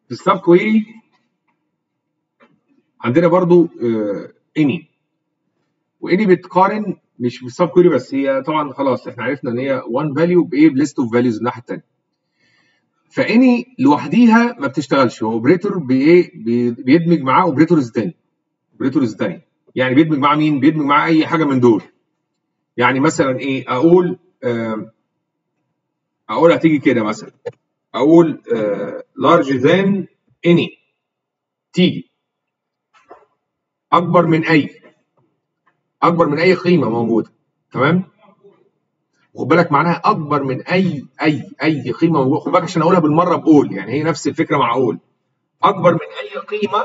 في السب كويري عندنا برضو اني واني بتقارن مش في السب كويري بس هي طبعا خلاص احنا عرفنا ان هي وان فاليو بايه بليست اوف فاليوز الناحيه الثانيه فاني لوحديها ما بتشتغلش هو اوبريتور بايه بي- بيدمج معاه اوبريتورز تاني اوبريتورز تاني يعني بيدمج مع مين بيدمج مع اي حاجه من دول يعني مثلا ايه اقول آم، اقول هتيجي كده مثلا اقول لارج ذان اني تيجي اكبر من اي اكبر من اي قيمه موجوده تمام خد بالك معناها اكبر من اي اي اي قيمه موجوده خد بالك عشان اقولها بالمره بقول يعني هي نفس الفكره مع اقول اكبر من اي قيمه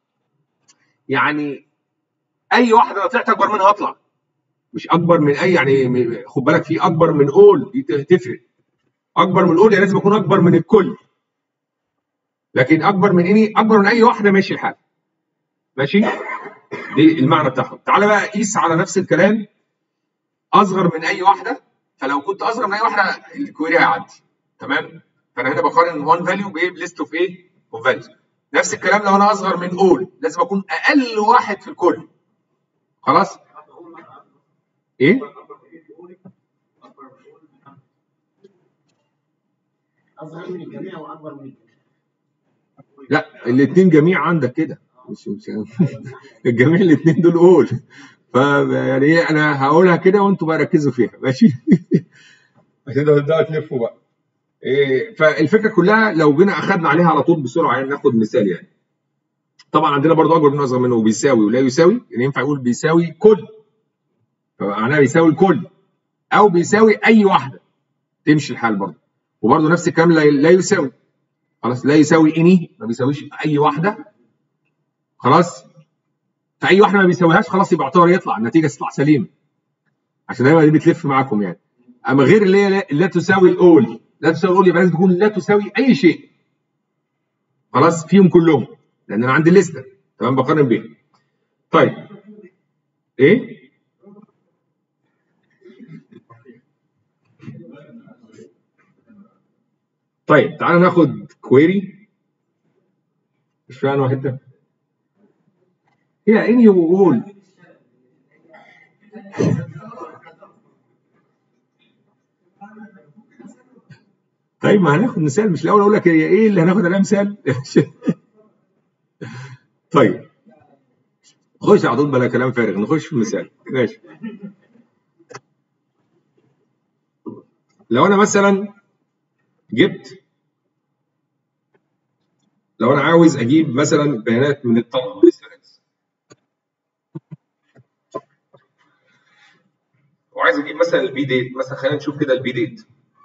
يعني اي واحده لو طلعت اكبر منها اطلع مش اكبر من اي يعني م- خد بالك في اكبر من اول دي ت- تفرق اكبر من اول يعني لازم اكون اكبر من الكل لكن اكبر من اني اكبر من اي واحده ماشي الحال ماشي دي المعنى بتاعهم تعالى بقى قيس على نفس الكلام اصغر من اي واحده فلو كنت اصغر من اي واحده الكويري هيعدي تمام فانا هنا بقارن وان فاليو بايه بليست اوف ايه اوف فاليوز نفس الكلام لو انا اصغر من اول لازم اكون اقل واحد في الكل خلاص ايه اصغر من الجميع واكبر من الجميع لا الاثنين جميع عندك كده مش مش الجميع الاثنين دول قول ف يعني ايه انا هقولها كده وانتوا بقى ركزوا فيها ماشي عشان ده ده تلفوا بقى إيه فالفكره كلها لو جينا اخذنا عليها على طول بسرعه يعني ناخد مثال يعني طبعا عندنا برضو اكبر من اصغر منه وبيساوي ولا يساوي يعني ينفع يقول بيساوي كل فمعناها بيساوي الكل او بيساوي اي واحده تمشي الحال برضو وبرضو نفس الكلام لا لا يساوي خلاص لا يساوي اني ما بيساويش اي واحده خلاص فاي واحده ما بيساويهاش خلاص يبقى يعتبر يطلع النتيجه تطلع سليمه عشان دايما دي بتلف معاكم يعني اما غير اللي هي لا, لا تساوي الاول لا تساوي الاول يبقى لازم تكون لا تساوي اي شيء خلاص فيهم كلهم لان انا عندي لسته تمام بقارن بيها طيب ايه طيب تعالى ناخد كويري مش فاهم واحد ده هي اني وقول طيب ما هناخد مثال مش الاول اقول لك هي ايه اللي هناخد عليها مثال طيب خش على طول بلا كلام فارغ نخش في المثال ماشي لو انا مثلا جبت لو انا عاوز اجيب مثلا بيانات من الطلبه وعايز اجيب مثلا البي ديت مثلا خلينا نشوف كده البي ديت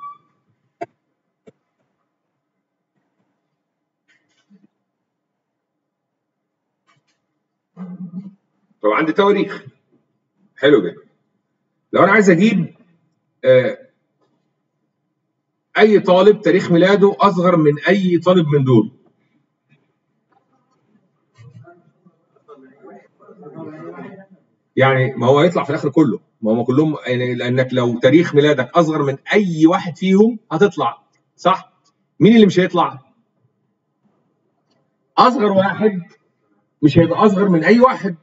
طب عندي تواريخ حلو جدا لو انا عايز اجيب آه اي طالب تاريخ ميلاده اصغر من اي طالب من دول يعني ما هو هيطلع في الاخر كله ما هم كلهم يعني لانك لو تاريخ ميلادك اصغر من اي واحد فيهم هتطلع صح مين اللي مش هيطلع اصغر واحد مش هيبقى اصغر من اي واحد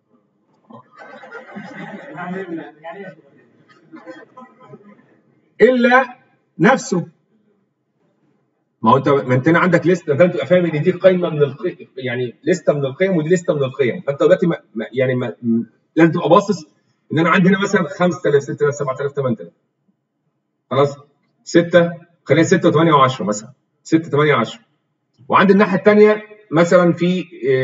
الا نفسه ما هو انت ما انت هنا عندك لسته انت تبقى فاهم ان دي قائمه من القيم يعني لسته من القيم ودي لسته من القيم فانت دلوقتي ما ما- يعني ما م- لازم تبقى باصص ان انا عندي هنا مثلا 5000 6000 7000 8000 خلاص 6 خلينا 6 و8 و10 مثلا 6 8 10 وعندي الناحيه الثانيه مثلا في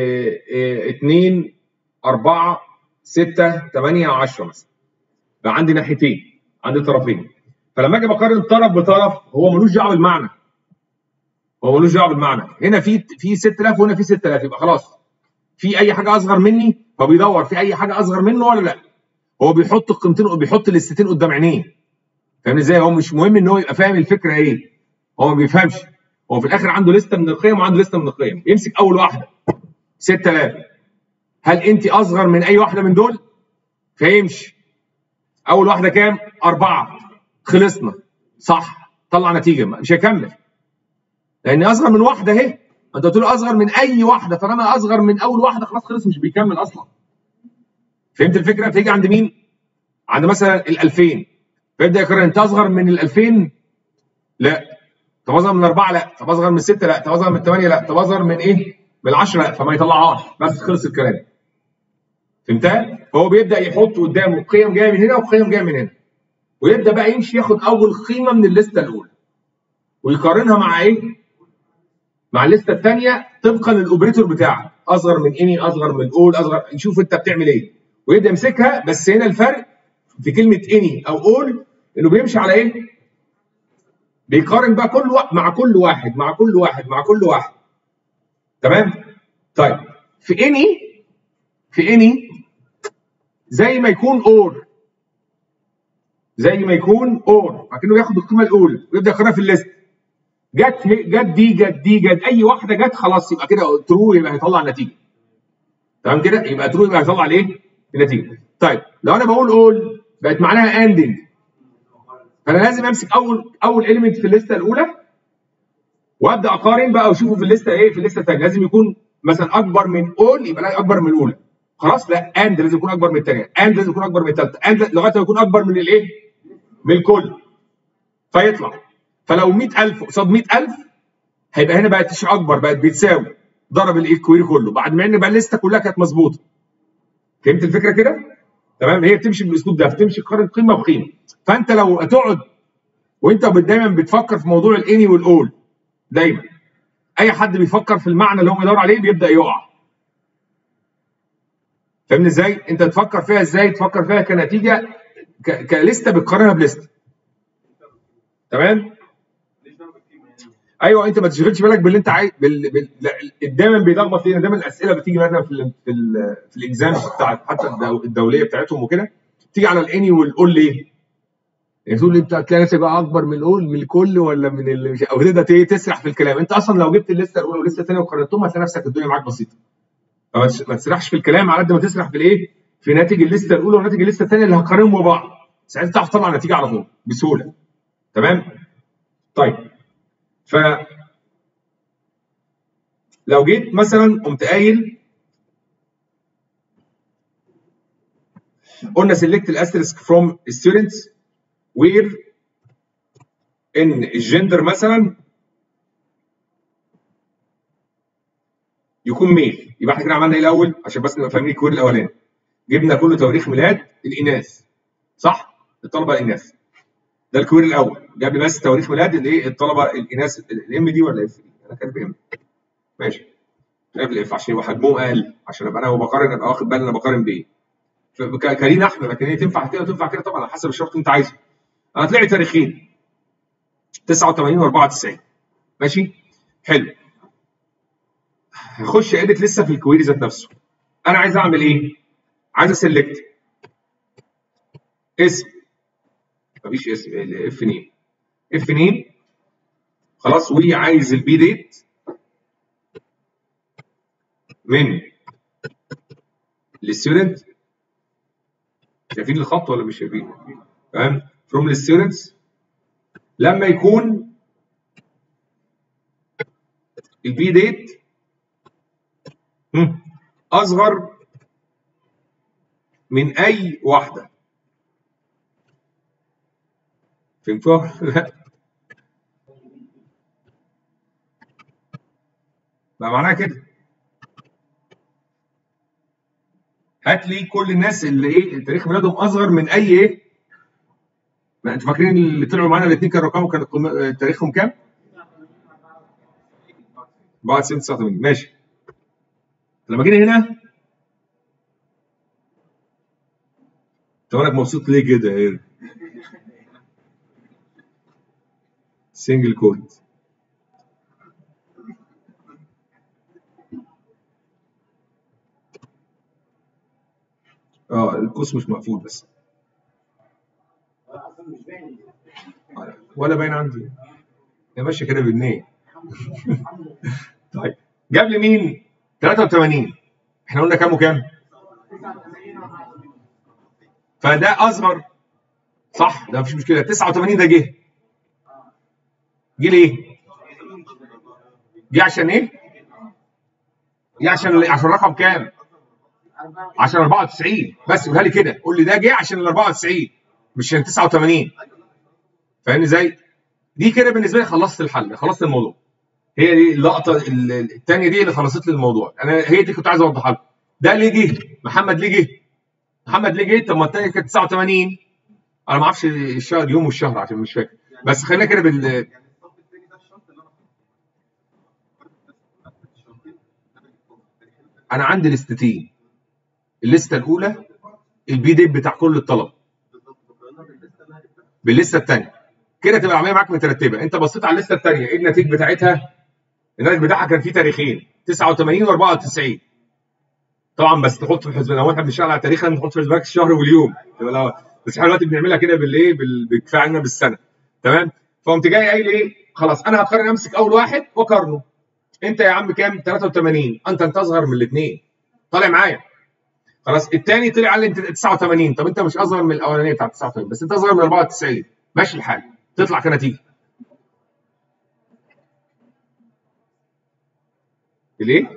2 4 6 8 10 مثلا بقى عندي ناحيتين عندي طرفين فلما اجي بقارن طرف بطرف هو ملوش دعوه بالمعنى هو ملوش دعوه بالمعنى هنا في في 6000 وهنا في 6000 يبقى خلاص في اي حاجه اصغر مني فبيدور في اي حاجه اصغر منه ولا لا هو بيحط القيمتين بيحط الليستتين قدام عينيه فاهم ازاي هو مش مهم ان هو يبقى فاهم الفكره ايه هو ما بيفهمش هو في الاخر عنده لسته من القيم وعنده لسته من القيم يمسك اول واحده 6000 هل انت اصغر من اي واحده من دول فيمشي اول واحده كام أربعة خلصنا صح طلع نتيجه مش هيكمل لان اصغر من واحده اهي انت قلت له اصغر من اي واحده طالما اصغر من اول واحده خلاص خلص مش بيكمل اصلا فهمت الفكره فيجي عند مين عند مثلا ال 2000 فيبدا يقرر انت اصغر من ال 2000 لا طب اصغر من اربعه لا طب اصغر من سته لا طب اصغر من ثمانيه لا طب اصغر من ايه من العشره لا فما يطلعهاش بس خلص الكلام فهمتها فهو بيبدا يحط قدامه قيم جايه من هنا وقيم جايه من هنا ويبدا بقى يمشي ياخد اول قيمه من الليسته الاولى ويقارنها مع ايه مع الليسته الثانيه طبقا للاوبريتور بتاعك اصغر من اني اصغر من اول اصغر يشوف انت بتعمل ايه ويبدا يمسكها بس هنا الفرق في كلمه اني او اول انه بيمشي على ايه بيقارن بقى كل واحد مع كل واحد مع كل واحد مع كل واحد تمام طيب في اني في اني زي ما يكون اور زي ما يكون اور لكنه ياخد القيمه الاولى ويبدا يقارنها في الليست جت جت دي جت دي جت اي واحده جت خلاص يبقى كده ترو يبقى هيطلع النتيجه تمام كده يبقى ترو يبقى هيطلع الايه النتيجه طيب لو انا بقول اول بقت معناها اندنج فانا لازم امسك اول اول اليمنت في الليسته الاولى وابدا اقارن بقى واشوفه في الليسته ايه في الليسته الثانيه لازم يكون مثلا اكبر من اول يبقى لا اكبر من الاولى خلاص لا اند لازم يكون اكبر من الثانيه اند لازم يكون اكبر من الثالثه اند لغايه ما يكون اكبر من الايه من الكل فيطلع فلو 100000 قصاد 100000 هيبقى هنا بقت مش اكبر بقت بتساوي ضرب الايه الكويري كله بعد ما ان بقى الليسته كلها كانت مظبوطه فهمت الفكره كده تمام هي بتمشي بالاسلوب ده بتمشي تقارن قيمه بقيمه فانت لو هتقعد وانت دايما بتفكر في موضوع الاني والاول دايما اي حد بيفكر في المعنى اللي هو بيدور عليه بيبدا يقع فاهمني ازاي انت تفكر فيها ازاي تفكر فيها كنتيجه ك... كليسته بتقارنها بليسته تمام ايوه انت ما تشغلش بالك باللي انت عايز بال... بال... لا، دايما بيلخبط فينا دايما الاسئله بتيجي مثلا في ال... في ال... في الاكزامز بتاعت حتى الدو... الدوليه بتاعتهم وكده تيجي على الاني والاول ليه؟ يعني تقول لي انت هتلاقي نفسك بقى اكبر من الاول من الكل ولا من اللي مش او تبدا ت- تسرح في الكلام انت اصلا لو جبت الليسته الاولى والليسته الثانيه وقارنتهم هتلاقي نفسك الدنيا معاك بسيطه فما تس- ما تسرحش في الكلام على قد ما تسرح في الايه؟ في ناتج الليسته الاولى وناتج الليسته الثانيه اللي هتقارنهم ببعض ساعتها تعرف تطلع النتيجه على طول بسهوله تمام؟ طيب ف لو جيت مثلا قمت قايل قلنا select الاسterisk from students where ان الجندر مثلا يكون ميل يبقى احنا كده عملنا ايه الاول عشان بس نبقى فاهمين الكوير الاولاني جبنا كله تواريخ ميلاد الاناث صح الطلبه الاناث ده الكوير الاول جاب لي بس تواريخ ميلاد الايه الطلبه الاناث الام دي ولا اف دي انا كاتب ام ماشي شايف الاف عشان يبقى حجمهم اقل عشان ابقى انا وبقارن ابقى واخد بالي انا بقارن بايه فك- كارينا احمد لكن هي تنفع كده وتنفع كده طبعا على حسب الشرط اللي انت عايزه انا طلع لي تاريخين 89 و94 ماشي حلو هخش اديت لسه في الكويري ذات نفسه انا عايز اعمل ايه عايز اسلكت اسم مفيش اسم اف نيم اف نيم خلاص وعايز البي ديت من الستودنت شايفين الخط ولا مش شايفين؟ تمام فروم الستودنتس لما يكون البي ديت اصغر من اي واحده فهمتوها؟ لا بقى معناها كده هات لي كل الناس اللي ايه تاريخ ميلادهم اصغر من اي ايه ما انتوا فاكرين اللي طلعوا معانا الاثنين كانوا رقمهم كان قم- تاريخهم كام؟ بعد 89 ماشي لما جينا هنا طب انا مبسوط ليه كده يا هير سنجل كود اه القوس مش مقفول بس اصلا مش باين ولا باين عندي يا ماشي كده بالنية طيب جاب لي مين 83 احنا قلنا كام وكام فده اصغر صح ده مفيش مشكله 89 ده جه جه ليه جه عشان ايه دي عشان عشان رقم كام؟ عشان 94 بس قولها لي كده قول لي ده جه عشان ال 94 مش عشان 89 فاهمني ازاي؟ دي كده بالنسبه لي خلصت الحل خلصت الموضوع هي دي اللقطه ال- الثانيه دي اللي خلصت لي الموضوع انا هي دي كنت عايز اوضحها لكم ده ليه جه؟ محمد ليه جه؟ محمد ليه جه؟ طب ما الثانيه كانت 89 انا ما اعرفش الشهر اليوم والشهر عشان مش فاكر بس خلينا كده بال يعني الصف الثاني ده الشرط اللي انا انا عندي لستتين الليسته الاولى البي ديب بتاع كل الطلب بالظبط بقارنها باللسته اللي هنبدا باللسته الثانيه كده تبقى العمليه معاك مترتبه انت بصيت على الليسته الثانيه ايه النتيج بتاعتها الناتج بتاعها كان فيه تاريخين 89 و94 طبعا بس تحط في الحسبان لو احنا بنشتغل على تاريخ نحط في حسبانك الشهر واليوم تبقى لو- بس احنا دلوقتي بنعملها كده بالايه بال- بكفايه علينا بالسنه تمام فقمت جاي قايل ايه خلاص انا هقارن امسك اول واحد واقارنه انت يا عم كام 83 انت انت اصغر من الاثنين طالع معايا خلاص الثاني طلع قال لي انت 89 طب انت مش اصغر من الاولانيه بتاعت 89 بس انت اصغر من 94 ماشي الحال تطلع كنتيجه ليه؟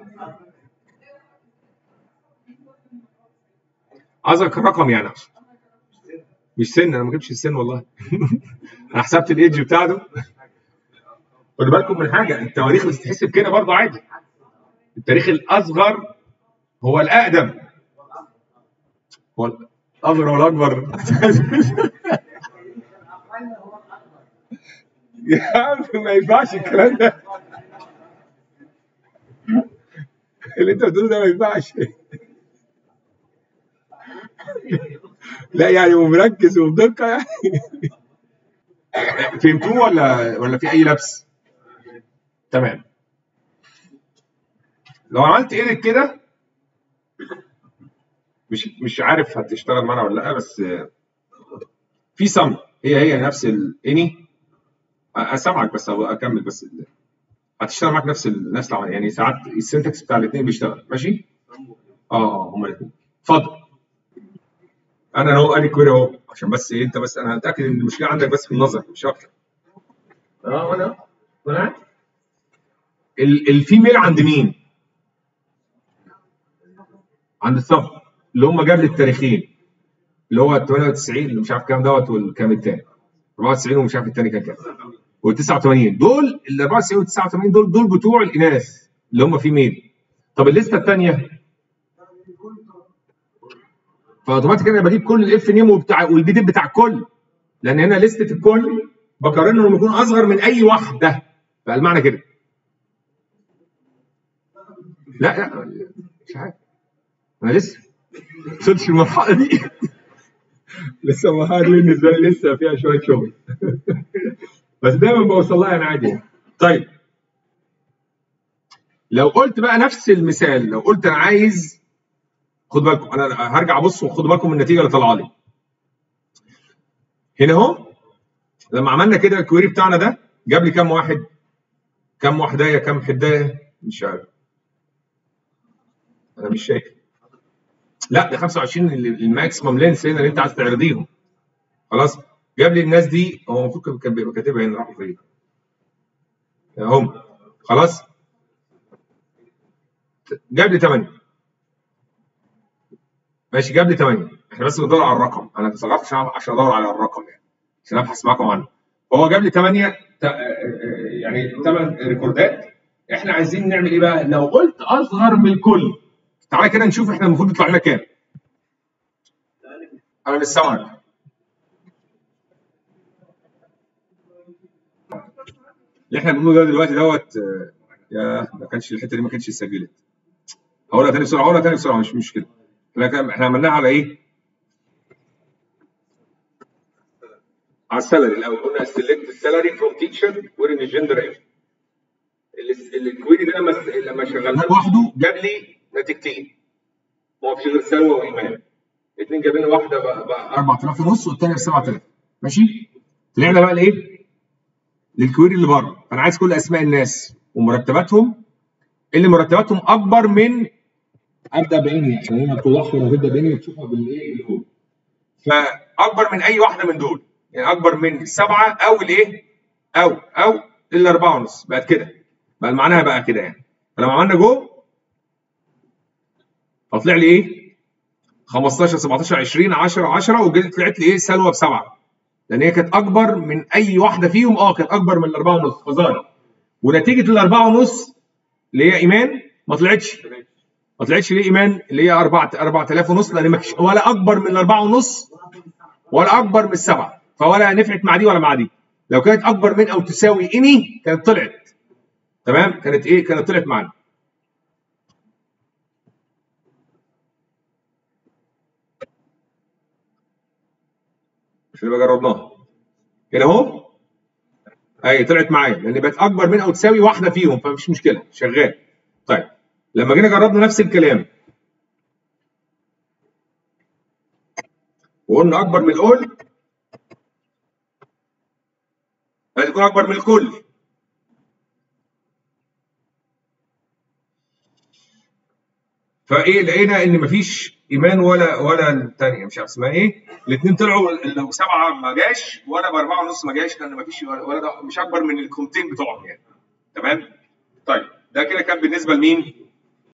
اصغر كرقم يعني اقصد مش سن انا ما جبتش السن والله انا حسبت الايدج بتاعته خدوا بالكم من حاجه التواريخ بتتحسب كده برضه عادي التاريخ الاصغر هو الاقدم هو الاصغر ولا الاكبر يا عم ما ينفعش الكلام ده اللي انت بتقوله ده ما ينفعش لا يعني ومركز وبدقه يعني فهمتوه ولا ولا في اي لبس؟ تمام لو عملت ايدك كده مش مش عارف هتشتغل معانا ولا لا بس في سم هي هي نفس الاني اسمعك بس أو اكمل بس ال- هتشتغل معاك نفس ال- نفس العمليه يعني ساعات السنتكس بتاع الاثنين بيشتغل ماشي؟ اه اه هما الاثنين اتفضل انا اهو ادي كويري اهو عشان بس ايه انت بس انا متاكد ان المشكله عندك بس في النظر مش اكتر اه وانا وانا عارف. ال- الفيميل عند مين؟ عند الصف اللي هم جاب لي التاريخين اللي هو 98 اللي مش عارف كام دوت والكام التاني 94 ومش عارف التاني كان كام وال 89 دول ال 94 وال 89 دول دول بتوع الاناث اللي هم فيميل طب الليسته الثانيه فاوتوماتيك انا بجيب كل الاف نيم وبتاع والبي دي بتاع الكل لان هنا لسته الكل بقارنهم يكون اصغر من اي واحده فالمعنى كده لا لا مش عارف انا لسه ما وصلتش المرحله دي لسه المرحله دي بالنسبه لي لسه فيها شويه شغل بس دايما بوصل لها انا عادي طيب لو قلت بقى نفس المثال لو قلت انا عايز خد بالكم انا هرجع ابص وخدوا بالكم من النتيجه اللي طالعه لي هنا اهو لما عملنا كده الكويري بتاعنا ده جاب لي كام واحد كام وحدايه كام حدايه مش عارف انا مش شايف لا ده 25 ال- الماكسيمم لينس هنا اللي انت عايز تعرضيهم خلاص جاب لي الناس دي هو المفروض كان بيبقى كاتبها هنا راحوا فين هم خلاص جاب لي 8 ماشي جاب لي 8 احنا بس بندور على الرقم انا تصرفت عشان عشان ادور على الرقم يعني عشان ابحث معاكم عنه هو جاب لي 8 يعني 8 ريكوردات احنا عايزين نعمل ايه بقى لو قلت اصغر من الكل تعالى كده نشوف احنا المفروض يطلع لنا كام انا مش سامعك اللي احنا بنقوله ده دلوقتي دوت آه، يا ما كانش الحته دي ما كانتش اتسجلت هقولها تاني بسرعه هقولها تاني بسرعه مش مشكله احنا كان- احنا عملناها على ايه؟ على السالري الاول قلنا سيلكت السالري فروم تيتشر وين الجندر ايه الكويري ده لما لما شغلناه لوحده جاب لي نتيجتين ما هو في غير سلوى وايمان الاثنين جاب لنا واحده بقى, بقى 4000 ونص والثانيه ب 7000 ماشي طلعنا بقى لايه؟ للكويري اللي بره انا عايز كل اسماء الناس ومرتباتهم اللي مرتباتهم اكبر من ابدا بعيني عشان هي ما بتوضحش ولا تبدا بعيني وتشوفها بالايه بالكود فاكبر من اي واحده من دول يعني اكبر من السبعه او الايه او او الاربعه ونص بقت كده بقى معناها بقى كده يعني فلما عملنا جو فطلع لي ايه 15 17 20 10 10 وجيت طلعت لي ايه سلوى بسبعه لان هي كانت اكبر من اي واحده فيهم اه كانت اكبر من الاربعه ونص فظهرت ونتيجه الاربعه ونص اللي هي ايمان ما طلعتش ما طلعتش ليه ايمان اللي هي 4 4000 ونص لان ما فيش ولا اكبر من الاربعه ونص ولا اكبر من السبعه فولا نفعت مع دي ولا مع دي لو كانت اكبر من او تساوي اني كانت طلعت تمام كانت ايه كانت طلعت معانا مش اللي بقى جربناها كده اهو اي طلعت معايا لان بقت اكبر من او تساوي واحده فيهم فمش مشكله شغال طيب لما جينا جربنا نفس الكلام وقلنا اكبر من الاول لازم تكون اكبر من الكل فايه لقينا ان مفيش ايمان ولا ولا الثانيه مش عارف اسمها ايه الاثنين طلعوا لو سبعه ما جاش ولا باربعه ونص ما جاش لان مفيش ولا ده مش اكبر من القيمتين بتوعهم يعني تمام طيب ده كده كان بالنسبه لمين